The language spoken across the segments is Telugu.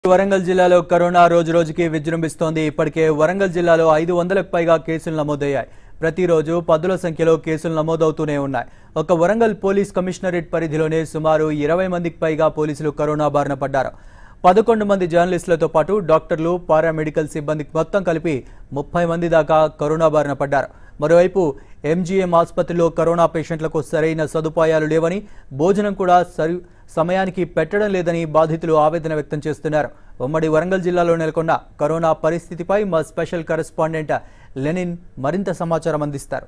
వరంగల్ జిల్లాలో కరోనా రోజు రోజుకి విజృంభిస్తోంది ఇప్పటికే వరంగల్ జిల్లాలో ఐదు వందలకు పైగా కేసులు నమోదయ్యాయి ప్రతిరోజు పదుల సంఖ్యలో కేసులు నమోదవుతూనే ఉన్నాయి ఒక వరంగల్ పోలీస్ కమిషనరేట్ పరిధిలోనే సుమారు ఇరవై మందికి పైగా పోలీసులు కరోనా బారిన పడ్డారు పదకొండు మంది జర్నలిస్టులతో పాటు డాక్టర్లు పారామెడికల్ సిబ్బందికి మొత్తం కలిపి ముప్పై మంది దాకా కరోనా బారిన పడ్డారు మరోవైపు ఎంజీఎం ఆసుపత్రిలో కరోనా పేషెంట్లకు సరైన సదుపాయాలు లేవని భోజనం కూడా సరి సమయానికి పెట్టడం లేదని బాధితులు ఆవేదన వ్యక్తం చేస్తున్నారు ఉమ్మడి వరంగల్ జిల్లాలో నెలకొన్న కరోనా పరిస్థితిపై మా స్పెషల్ కరెస్పాండెంట్ లెనిన్ మరింత సమాచారం అందిస్తారు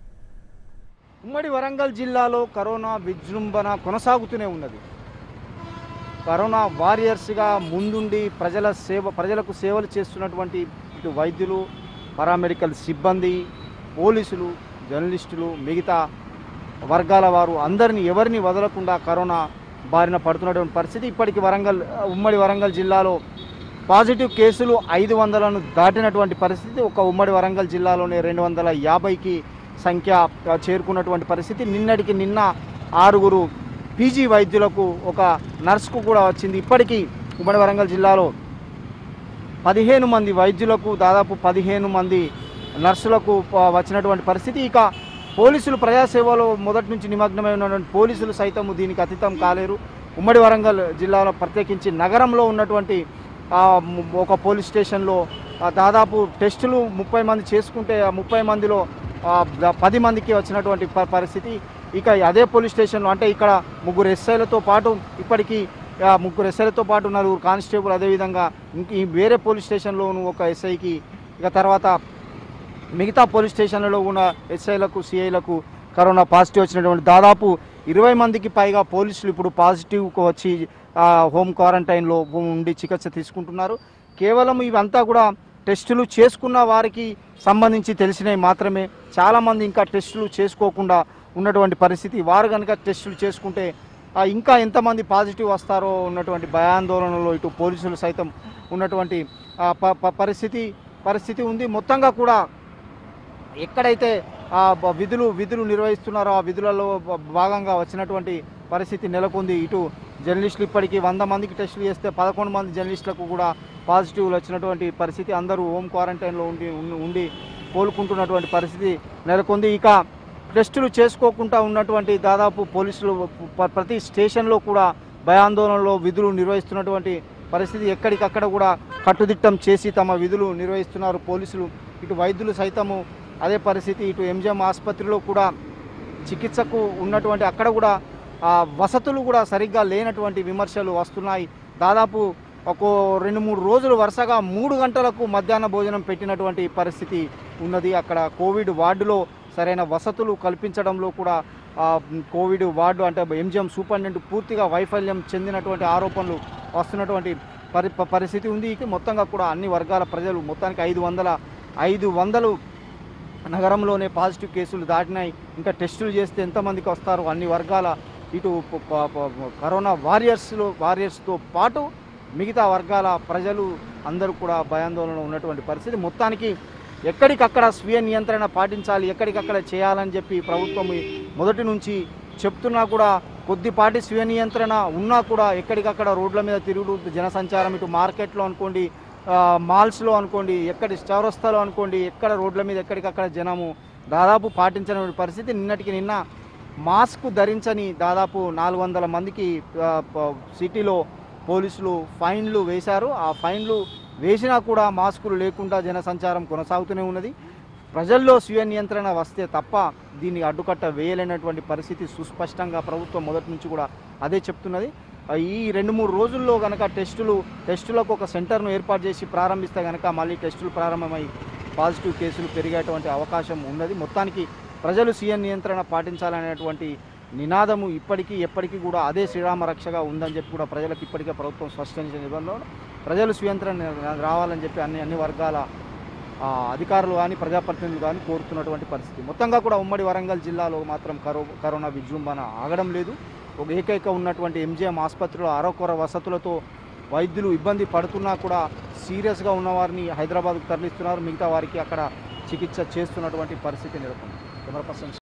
ఉమ్మడి వరంగల్ జిల్లాలో కరోనా విజృంభణ కొనసాగుతూనే ఉన్నది కరోనా వారియర్స్గా ముందుండి ప్రజల సేవ ప్రజలకు సేవలు చేస్తున్నటువంటి ఇటు వైద్యులు పారామెడికల్ సిబ్బంది పోలీసులు జర్నలిస్టులు మిగతా వర్గాల వారు అందరినీ ఎవరిని వదలకుండా కరోనా బారిన పడుతున్నటువంటి పరిస్థితి ఇప్పటికి వరంగల్ ఉమ్మడి వరంగల్ జిల్లాలో పాజిటివ్ కేసులు ఐదు వందలను దాటినటువంటి పరిస్థితి ఒక ఉమ్మడి వరంగల్ జిల్లాలోనే రెండు వందల యాభైకి సంఖ్య ఆ, చేరుకున్నటువంటి పరిస్థితి నిన్నటికి నిన్న ఆరుగురు పీజీ వైద్యులకు ఒక నర్సుకు కూడా వచ్చింది ఇప్పటికీ ఉమ్మడి వరంగల్ జిల్లాలో పదిహేను మంది వైద్యులకు దాదాపు పదిహేను మంది నర్సులకు ప- వచ్చినటువంటి పరిస్థితి ఇక పోలీసులు ప్రజాసేవలో మొదటి నుంచి నిమగ్నమై ఉన్నటువంటి పోలీసులు సైతం దీనికి అతీతం కాలేరు ఉమ్మడి వరంగల్ జిల్లాలో ప్రత్యేకించి నగరంలో ఉన్నటువంటి ఆ, ము- ఒక పోలీస్ స్టేషన్లో ఆ, దాదాపు టెస్టులు ముప్పై మంది చేసుకుంటే ఆ ముప్పై మందిలో ఆ, ద- పది మందికి వచ్చినటువంటి ప- పరిస్థితి ఇక అదే పోలీస్ స్టేషన్లో అంటే ఇక్కడ ముగ్గురు ఎస్ఐలతో పాటు ఇప్పటికీ ఆ, ముగ్గురు ఎస్ఐలతో పాటు నలుగురు కానిస్టేబుల్ అదేవిధంగా ఇంక ఈ వేరే పోలీస్ స్టేషన్లోను ఒక ఎస్ఐకి ఇక తర్వాత మిగతా పోలీస్ స్టేషన్లలో ఉన్న ఎస్ఐలకు సిఐలకు కరోనా పాజిటివ్ వచ్చినటువంటి దాదాపు ఇరవై మందికి పైగా పోలీసులు ఇప్పుడు పాజిటివ్కి వచ్చి ఆ, హోమ్ క్వారంటైన్లో ఉండి చికిత్స తీసుకుంటున్నారు కేవలం ఇవంతా కూడా టెస్టులు చేసుకున్న వారికి సంబంధించి తెలిసినవి మాత్రమే చాలామంది ఇంకా టెస్టులు చేసుకోకుండా ఉన్నటువంటి పరిస్థితి వారు కనుక టెస్టులు చేసుకుంటే ఆ, ఇంకా ఎంతమంది పాజిటివ్ వస్తారో ఉన్నటువంటి భయాందోళనలో ఇటు పోలీసులు సైతం ఉన్నటువంటి ఆ, ప- ప- పరిస్థితి పరిస్థితి ఉంది మొత్తంగా కూడా ఎక్కడైతే ఆ బ- విధులు విధులు నిర్వహిస్తున్నారో ఆ విధులలో బ- భాగంగా వచ్చినటువంటి పరిస్థితి నెలకొంది ఇటు జర్నలిస్టులు ఇప్పటికీ వంద మందికి టెస్టులు చేస్తే పదకొండు మంది జర్నలిస్టులకు కూడా పాజిటివ్లు వచ్చినటువంటి పరిస్థితి అందరూ హోమ్ క్వారంటైన్లో ఉండి ఉండి- ఉండి కోలుకుంటున్నటువంటి పరిస్థితి నెలకొంది ఇక టెస్టులు చేసుకోకుండా ఉన్నటువంటి దాదాపు పోలీసులు ప- ప్రతి స్టేషన్లో కూడా భయాందోళనలో విధులు నిర్వహిస్తున్నటువంటి పరిస్థితి ఎక్కడికక్కడ కూడా కట్టుదిట్టం చేసి తమ విధులు నిర్వహిస్తున్నారు పోలీసులు ఇటు వైద్యులు సైతము అదే పరిస్థితి ఇటు ఎంజిఎం ఆసుపత్రిలో కూడా చికిత్సకు ఉన్నటువంటి అక్కడ కూడా ఆ, వసతులు కూడా సరిగ్గా లేనటువంటి విమర్శలు వస్తున్నాయి దాదాపు ఒక రెండు మూడు రోజులు వరుసగా మూడు గంటలకు మధ్యాహ్న భోజనం పెట్టినటువంటి పరిస్థితి ఉన్నది అక్కడ కోవిడ్ వార్డులో సరైన వసతులు కల్పించడంలో కూడా ఆ, కోవిడ్ వార్డు అంటే ఎంజిఎం సూపరింటెండెంట్ పూర్తిగా వైఫల్యం చెందినటువంటి ఆరోపణలు వస్తున్నటువంటి పరి ప- పరిస్థితి ఉంది ఇక మొత్తంగా కూడా అన్ని వర్గాల ప్రజలు మొత్తానికి ఐదు వందల ఐదు వందలు నగరంలోనే పాజిటివ్ కేసులు దాటినాయి ఇంకా టెస్టులు చేస్తే ఎంతమందికి వస్తారు అన్ని వర్గాల ఇటు ప- ప- ప- కరోనా వారియర్స్లో వారియర్స్తో పాటు మిగతా వర్గాల ప్రజలు అందరూ కూడా భయాందోళన ఉన్నటువంటి పరిస్థితి మొత్తానికి ఎక్కడికక్కడ స్వీయ నియంత్రణ పాటించాలి ఎక్కడికక్కడ చేయాలని చెప్పి ప్రభుత్వం ఈ మొదటి నుంచి చెప్తున్నా కూడా కొద్దిపాటి స్వీయ నియంత్రణ ఉన్నా కూడా ఎక్కడికక్కడ రోడ్ల మీద తిరుగుడు జనసంచారం ఇటు మార్కెట్లో అనుకోండి ఆ, మాల్స్లో అనుకోండి ఎక్కడి చౌరస్తాలో అనుకోండి ఎక్కడ రోడ్ల మీద ఎక్కడికక్కడ జనము దాదాపు పాటించిన పరిస్థితి నిన్నటికి నిన్న మాస్క్ ధరించని దాదాపు నాలుగు వందల మందికి ఆ, ప- సిటీలో పోలీసులు ఫైన్లు వేశారు ఆ ఫైన్లు వేసినా కూడా మాస్కులు లేకుండా జనసంచారం కొనసాగుతూనే ఉన్నది ప్రజల్లో స్వీయ నియంత్రణ వస్తే తప్ప దీన్ని అడ్డుకట్ట వేయలేనటువంటి పరిస్థితి సుస్పష్టంగా ప్రభుత్వం మొదటి నుంచి కూడా అదే చెప్తున్నది ఆ, ఈ రెండు మూడు రోజుల్లో కనుక టెస్టులు టెస్టులకు ఒక సెంటర్ను ఏర్పాటు చేసి ప్రారంభిస్తే కనుక మళ్ళీ టెస్టులు ప్రారంభమై పాజిటివ్ కేసులు పెరిగేటువంటి అవకాశం ఉన్నది మొత్తానికి ప్రజలు స్వీయ నియంత్రణ పాటించాలనేటువంటి నినాదము ఇప్పటికీ ఎప్పటికీ కూడా అదే శ్రీరామ రక్షగా ఉందని చెప్పి కూడా ప్రజలకు ఇప్పటికే ప్రభుత్వం స్పష్టించిన నిబంధనలు ప్రజలు స్వయంత్రణ రావాలని చెప్పి అన్ని అన్ని వర్గాల ఆ, అధికారులు కానీ ప్రజాప్రతినిధులు కానీ కోరుతున్నటువంటి పరిస్థితి మొత్తంగా కూడా ఉమ్మడి వరంగల్ జిల్లాలో మాత్రం కరో కరోనా విజృంభణ ఆగడం లేదు ఒక ఏకైక ఉన్నటువంటి ఎంజిఎం ఆసుపత్రిలో ఆరోగ్య వసతులతో వైద్యులు ఇబ్బంది పడుతున్నా కూడా సీరియస్గా ఉన్నవారిని హైదరాబాద్కు తరలిస్తున్నారు మిగతా వారికి అక్కడ చికిత్స చేస్తున్నటువంటి పరిస్థితి నెలకొంది కెమెరా పర్సన్